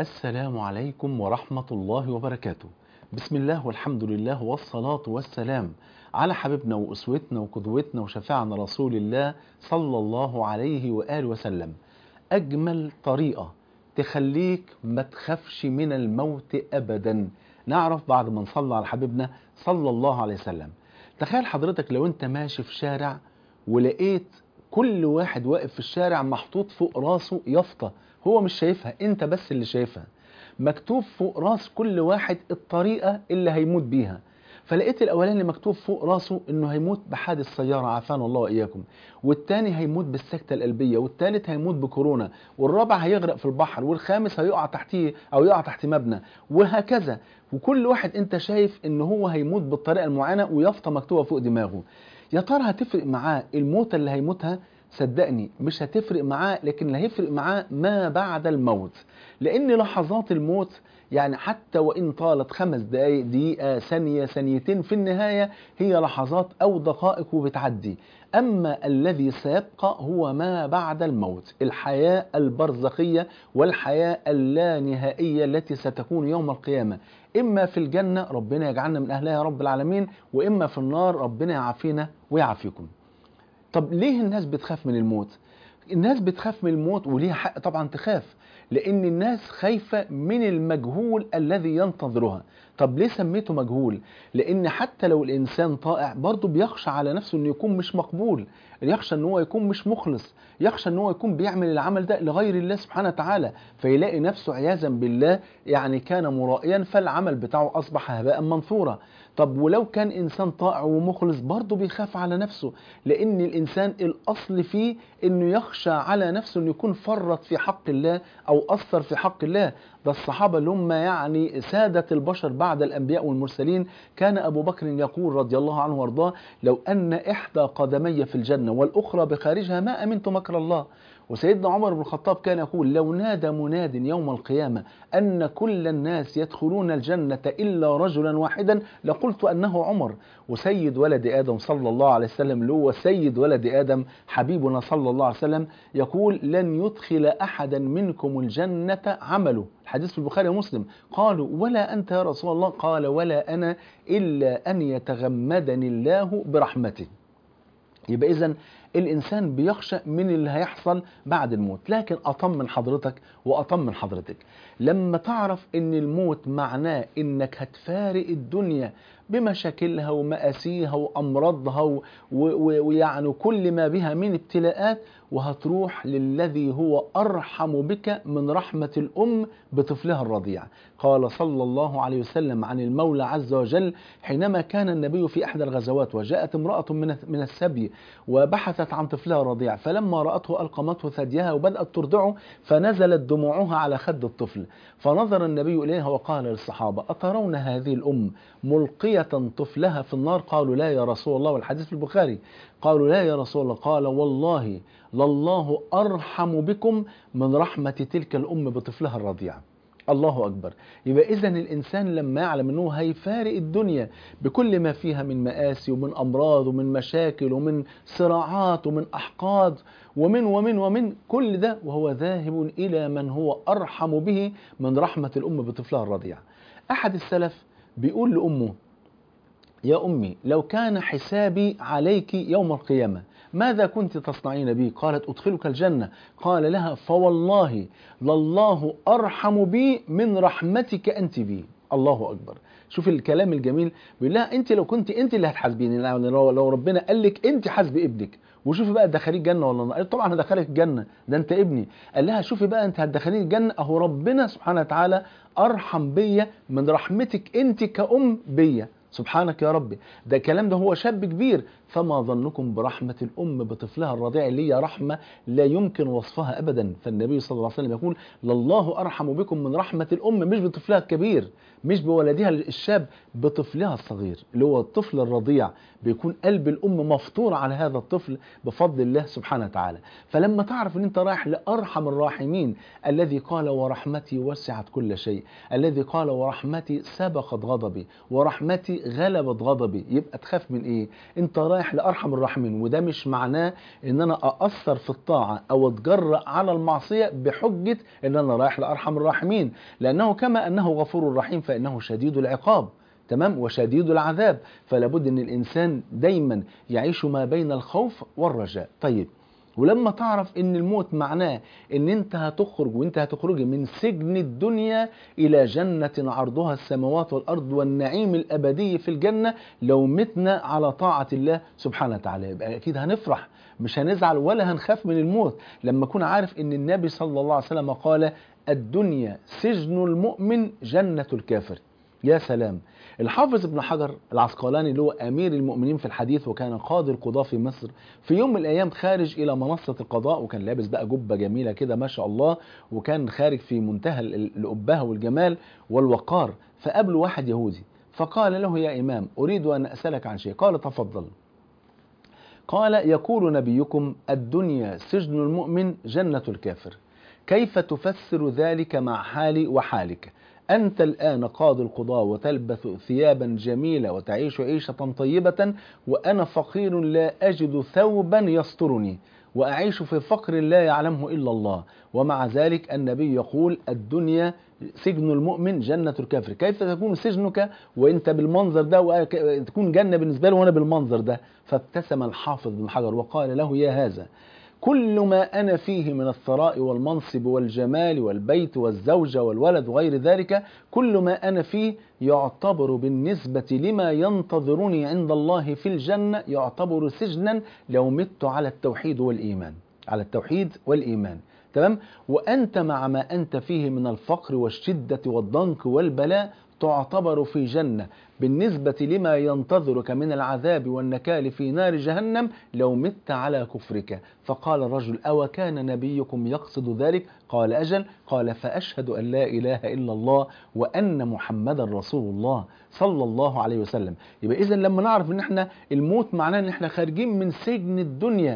السلام عليكم ورحمة الله وبركاته بسم الله والحمد لله والصلاة والسلام على حبيبنا وأسوتنا وقدوتنا وشفاعنا رسول الله صلى الله عليه وآله وسلم أجمل طريقة تخليك ما تخافش من الموت أبدا نعرف بعد ما نصلى على حبيبنا صلى الله عليه وسلم تخيل حضرتك لو انت ماشي في شارع ولقيت كل واحد واقف في الشارع محطوط فوق راسه يافطة هو مش شايفها انت بس اللي شايفها مكتوب فوق راس كل واحد الطريقة اللي هيموت بيها فلقيت الاولاني مكتوب فوق راسه انه هيموت بحادث سياره عافانا الله واياكم والتاني هيموت بالسكته القلبيه والتالت هيموت بكورونا والرابع هيغرق في البحر والخامس هيقع تحتيه او يقع تحت مبنى وهكذا وكل واحد انت شايف ان هو هيموت بالطريقه المعينه ويافطه مكتوبه فوق دماغه يا ترى هتفرق معاه الموتة اللي هيموتها صدقني مش هتفرق معاه لكن اللي هيفرق معاه ما بعد الموت لان لحظات الموت يعني حتى وان طالت خمس دقائق دقيقه ثانيه ثانيتين في النهايه هي لحظات او دقائق وبتعدي اما الذي سيبقى هو ما بعد الموت الحياه البرزخيه والحياه اللانهائيه التي ستكون يوم القيامه اما في الجنه ربنا يجعلنا من اهلها يا رب العالمين واما في النار ربنا يعافينا ويعافيكم طب ليه الناس بتخاف من الموت الناس بتخاف من الموت وليها حق طبعا تخاف لان الناس خايفة من المجهول الذي ينتظرها طب ليه سميته مجهول لان حتى لو الانسان طائع برضه بيخشى على نفسه انه يكون مش مقبول يخشى ان هو يكون مش مخلص يخشى ان هو يكون بيعمل العمل ده لغير الله سبحانه وتعالى فيلاقي نفسه عياذا بالله يعني كان مرائيا فالعمل بتاعه اصبح هباء منثورا طب ولو كان انسان طائع ومخلص برضه بيخاف على نفسه لان الانسان الاصل فيه انه يخشى على نفسه انه يكون فرط في حق الله او اثر في حق الله ده الصحابه اللي هم يعني ساده البشر بعد الانبياء والمرسلين كان ابو بكر يقول رضي الله عنه وارضاه لو ان احدى قدمي في الجنه والاخرى بخارجها ما امنت مكر الله وسيدنا عمر بن الخطاب كان يقول لو نادى مناد يوم القيامة أن كل الناس يدخلون الجنة إلا رجلا واحدا لقلت أنه عمر وسيد ولد آدم صلى الله عليه وسلم اللي هو سيد ولد آدم حبيبنا صلى الله عليه وسلم يقول لن يدخل أحدا منكم الجنة عمله الحديث في البخاري ومسلم قالوا ولا أنت يا رسول الله قال ولا أنا إلا أن يتغمدني الله برحمته يبقى إذن الانسان بيخشى من اللي هيحصل بعد الموت لكن اطمن حضرتك واطمن حضرتك لما تعرف ان الموت معناه انك هتفارق الدنيا بمشاكلها ومآسيها وأمراضها ويعني كل ما بها من ابتلاءات وهتروح للذي هو أرحم بك من رحمة الأم بطفلها الرضيع قال صلى الله عليه وسلم عن المولى عز وجل حينما كان النبي في إحدى الغزوات وجاءت امرأة من السبي وبحثت عن طفلها الرضيع فلما رأته ألقمته ثديها وبدأت ترضعه فنزلت دموعها على خد الطفل فنظر النبي إليها وقال للصحابة أترون هذه الأم ملقية طفلها في النار قالوا لا يا رسول الله والحديث في البخاري قالوا لا يا رسول الله قال والله لله أرحم بكم من رحمة تلك الأم بطفلها الرضيع الله أكبر يبقى إذا الإنسان لما يعلم أنه هيفارق الدنيا بكل ما فيها من مآسي ومن أمراض ومن مشاكل ومن صراعات ومن أحقاد ومن ومن ومن كل ده وهو ذاهب إلى من هو أرحم به من رحمة الأم بطفلها الرضيع أحد السلف بيقول لأمه يا أمي لو كان حسابي عليك يوم القيامة ماذا كنت تصنعين بي قالت أدخلك الجنة قال لها فوالله لله أرحم بي من رحمتك أنت بي الله أكبر شوف الكلام الجميل بيقول لها أنت لو كنت أنت اللي هتحاسبيني يعني لو ربنا قال لك أنت حاسبي ابنك وشوفي بقى تدخليه الجنه ولا النار طبعا هدخلك الجنه ده انت ابني قال لها شوفي بقى انت هتدخليني الجنه اهو ربنا سبحانه وتعالى ارحم بيا من رحمتك انت كأم بيا سبحانك يا ربي ده الكلام ده هو شاب كبير فما ظنكم برحمة الأم بطفلها الرضيع اللي هي رحمة لا يمكن وصفها أبدا فالنبي صلى الله عليه وسلم يقول لله أرحم بكم من رحمة الأم مش بطفلها الكبير مش بولدها الشاب بطفلها الصغير اللي هو الطفل الرضيع بيكون قلب الأم مفطور على هذا الطفل بفضل الله سبحانه وتعالى فلما تعرف ان انت رايح لأرحم الراحمين الذي قال ورحمتي وسعت كل شيء الذي قال ورحمتي سبقت غضبي ورحمتي غلبت غضبي يبقى تخاف من ايه انت رايح رايح لارحم الراحمين وده مش معناه ان انا ااثر في الطاعه او اتجرأ على المعصيه بحجه ان انا رايح لارحم الراحمين لانه كما انه غفور رحيم فانه شديد العقاب تمام وشديد العذاب فلا بد ان الانسان دايما يعيش ما بين الخوف والرجاء طيب ولما تعرف ان الموت معناه ان انت هتخرج وانت هتخرجي من سجن الدنيا الى جنة عرضها السماوات والارض والنعيم الابدي في الجنة لو متنا على طاعة الله سبحانه وتعالى يبقى اكيد هنفرح مش هنزعل ولا هنخاف من الموت لما اكون عارف ان النبي صلى الله عليه وسلم قال الدنيا سجن المؤمن جنة الكافر يا سلام الحافظ ابن حجر العسقلاني اللي هو امير المؤمنين في الحديث وكان قاضي القضاة في مصر في يوم من الايام خارج الى منصة القضاء وكان لابس بقى جبة جميلة كده ما شاء الله وكان خارج في منتهى الابهة والجمال والوقار فقابله واحد يهودي فقال له يا امام اريد ان اسالك عن شيء قال تفضل قال يقول نبيكم الدنيا سجن المؤمن جنة الكافر كيف تفسر ذلك مع حالي وحالك أنت الآن قاضي القضاء وتلبس ثيابا جميلة وتعيش عيشة طيبة وأنا فقير لا أجد ثوبا يسترني وأعيش في فقر لا يعلمه إلا الله ومع ذلك النبي يقول الدنيا سجن المؤمن جنة الكافر كيف تكون سجنك وانت بالمنظر ده وتكون جنة بالنسبة له وانا بالمنظر ده فابتسم الحافظ بن حجر وقال له يا هذا كل ما أنا فيه من الثراء والمنصب والجمال والبيت والزوجة والولد وغير ذلك كل ما أنا فيه يعتبر بالنسبة لما ينتظرني عند الله في الجنة يعتبر سجنا لو مت على التوحيد والإيمان على التوحيد والإيمان تمام وأنت مع ما أنت فيه من الفقر والشدة والضنك والبلاء تعتبر في جنة بالنسبة لما ينتظرك من العذاب والنكال في نار جهنم لو مت على كفرك فقال الرجل أو كان نبيكم يقصد ذلك قال أجل قال فأشهد أن لا إله إلا الله وأن محمدا رسول الله صلى الله عليه وسلم يبقى إذا لما نعرف أن احنا الموت معناه أن احنا خارجين من سجن الدنيا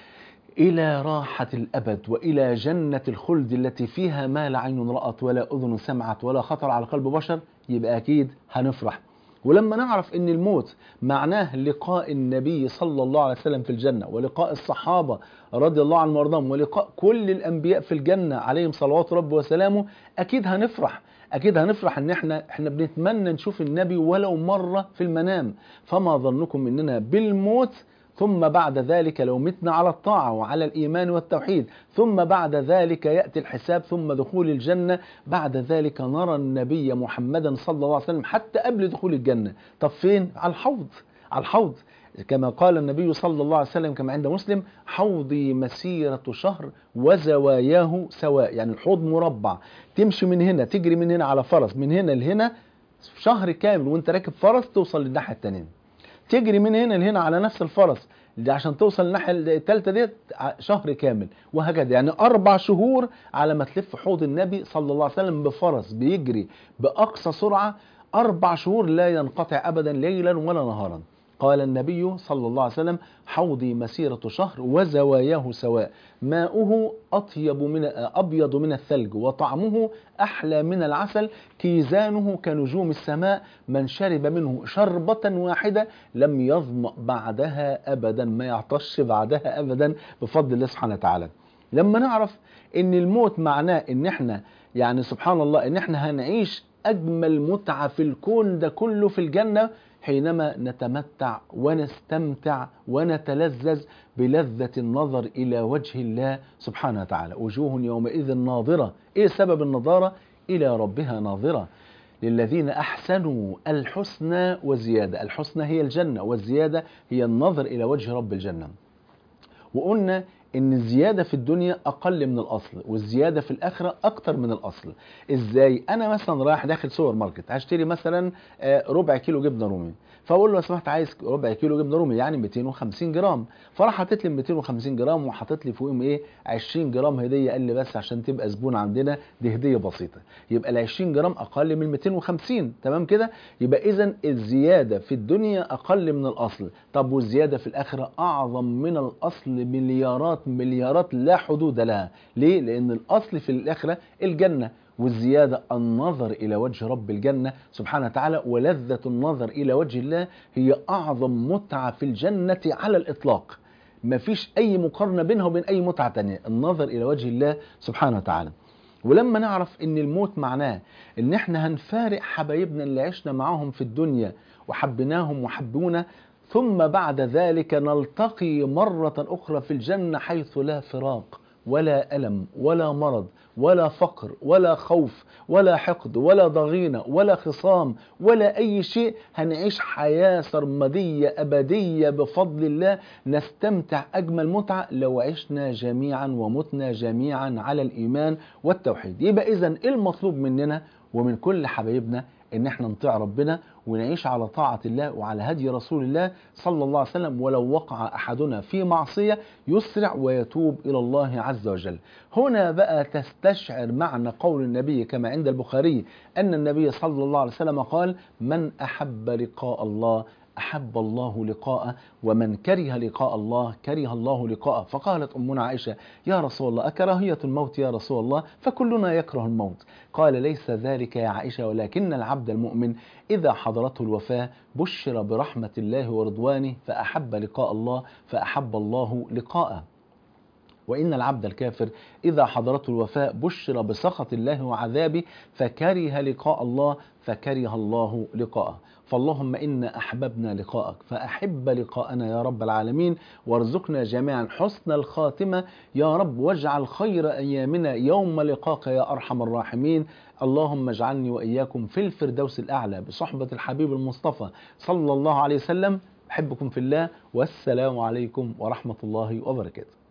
إلى راحة الأبد وإلى جنة الخلد التي فيها ما لا عين رأت ولا أذن سمعت ولا خطر على قلب بشر يبقى أكيد هنفرح ولما نعرف ان الموت معناه لقاء النبي صلى الله عليه وسلم في الجنة ولقاء الصحابة رضي الله عنهم وارضاهم ولقاء كل الانبياء في الجنة عليهم صلوات رب وسلامه اكيد هنفرح اكيد هنفرح ان احنا احنا بنتمنى نشوف النبي ولو مرة في المنام فما ظنكم اننا بالموت ثم بعد ذلك لو متنا على الطاعة وعلى الإيمان والتوحيد ثم بعد ذلك يأتي الحساب ثم دخول الجنة بعد ذلك نرى النبي محمدا صلى الله عليه وسلم حتى قبل دخول الجنة طب فين؟ على الحوض على الحوض كما قال النبي صلى الله عليه وسلم كما عند مسلم حوضي مسيرة شهر وزواياه سواء يعني الحوض مربع تمشي من هنا تجري من هنا على فرس من هنا لهنا شهر كامل وانت راكب فرس توصل للناحية التانية تجري من هنا لهنا على نفس الفرس دي عشان توصل الناحيه الثالثه ديت شهر كامل وهكذا يعني اربع شهور على ما تلف حوض النبي صلى الله عليه وسلم بفرس بيجري باقصى سرعه اربع شهور لا ينقطع ابدا ليلا ولا نهارا قال النبي صلى الله عليه وسلم حوضي مسيرة شهر وزواياه سواء ماؤه أطيب من أبيض من الثلج وطعمه أحلى من العسل كيزانه كنجوم السماء من شرب منه شربة واحدة لم يظمأ بعدها أبدا ما يعطش بعدها أبدا بفضل الله سبحانه وتعالى لما نعرف ان الموت معناه ان احنا يعني سبحان الله ان احنا هنعيش اجمل متعة في الكون ده كله في الجنة حينما نتمتع ونستمتع ونتلذذ بلذة النظر إلى وجه الله سبحانه وتعالى وجوه يومئذ ناظرة إيه سبب النظارة؟ إلى ربها ناظرة للذين أحسنوا الحسنى وزيادة الحسنى هي الجنة والزيادة هي النظر إلى وجه رب الجنة وقلنا ان الزياده في الدنيا اقل من الاصل والزياده في الاخره اكتر من الاصل ازاي انا مثلا رايح داخل سوبر ماركت هشتري مثلا ربع كيلو جبنه رومي فاقول له لو سمحت عايز ربع كيلو جبنه رومي يعني 250 جرام فراح حاطط لي 250 جرام وحاطط لي فوقهم ايه 20 جرام هديه قال لي بس عشان تبقى زبون عندنا دي هديه بسيطه يبقى ال 20 جرام اقل من 250 تمام كده يبقى اذا الزياده في الدنيا اقل من الاصل طب والزياده في الاخره اعظم من الاصل مليارات مليارات لا حدود لها ليه لان الاصل في الاخره الجنه والزيادة النظر إلى وجه رب الجنة سبحانه وتعالى ولذة النظر إلى وجه الله هي أعظم متعة في الجنة على الإطلاق مفيش أي مقارنة بينها وبين أي متعة تانية النظر إلى وجه الله سبحانه وتعالى ولما نعرف ان الموت معناه ان احنا هنفارق حبايبنا اللي عشنا معاهم في الدنيا وحبيناهم وحبونا ثم بعد ذلك نلتقي مرة أخرى في الجنة حيث لا فراق ولا ألم ولا مرض ولا فقر ولا خوف ولا حقد ولا ضغينة ولا خصام ولا أي شيء هنعيش حياة سرمدية أبدية بفضل الله نستمتع أجمل متعة لو عشنا جميعا ومتنا جميعا على الإيمان والتوحيد يبقى إذا إيه المطلوب مننا ومن كل حبايبنا ان احنا نطيع ربنا ونعيش على طاعة الله وعلى هدي رسول الله صلى الله عليه وسلم ولو وقع احدنا في معصية يسرع ويتوب الى الله عز وجل هنا بقى تستشعر معنى قول النبي كما عند البخاري ان النبي صلى الله عليه وسلم قال من احب لقاء الله أحب الله لقاءه ومن كره لقاء الله كره الله لقاءه فقالت أمنا عائشة يا رسول الله أكراهية الموت يا رسول الله فكلنا يكره الموت قال ليس ذلك يا عائشة ولكن العبد المؤمن إذا حضرته الوفاة بشر برحمة الله ورضوانه فأحب لقاء الله فأحب الله لقاءه وإن العبد الكافر إذا حضرته الوفاة بشر بسخط الله وعذابه فكره لقاء الله فكره الله لقاءه فاللهم إنا أحببنا لقاءك فأحب لقاءنا يا رب العالمين وارزقنا جميعا حسن الخاتمة يا رب واجعل خير أيامنا يوم لقاك يا أرحم الراحمين اللهم اجعلني وإياكم في الفردوس الأعلى بصحبة الحبيب المصطفى صلى الله عليه وسلم أحبكم في الله والسلام عليكم ورحمة الله وبركاته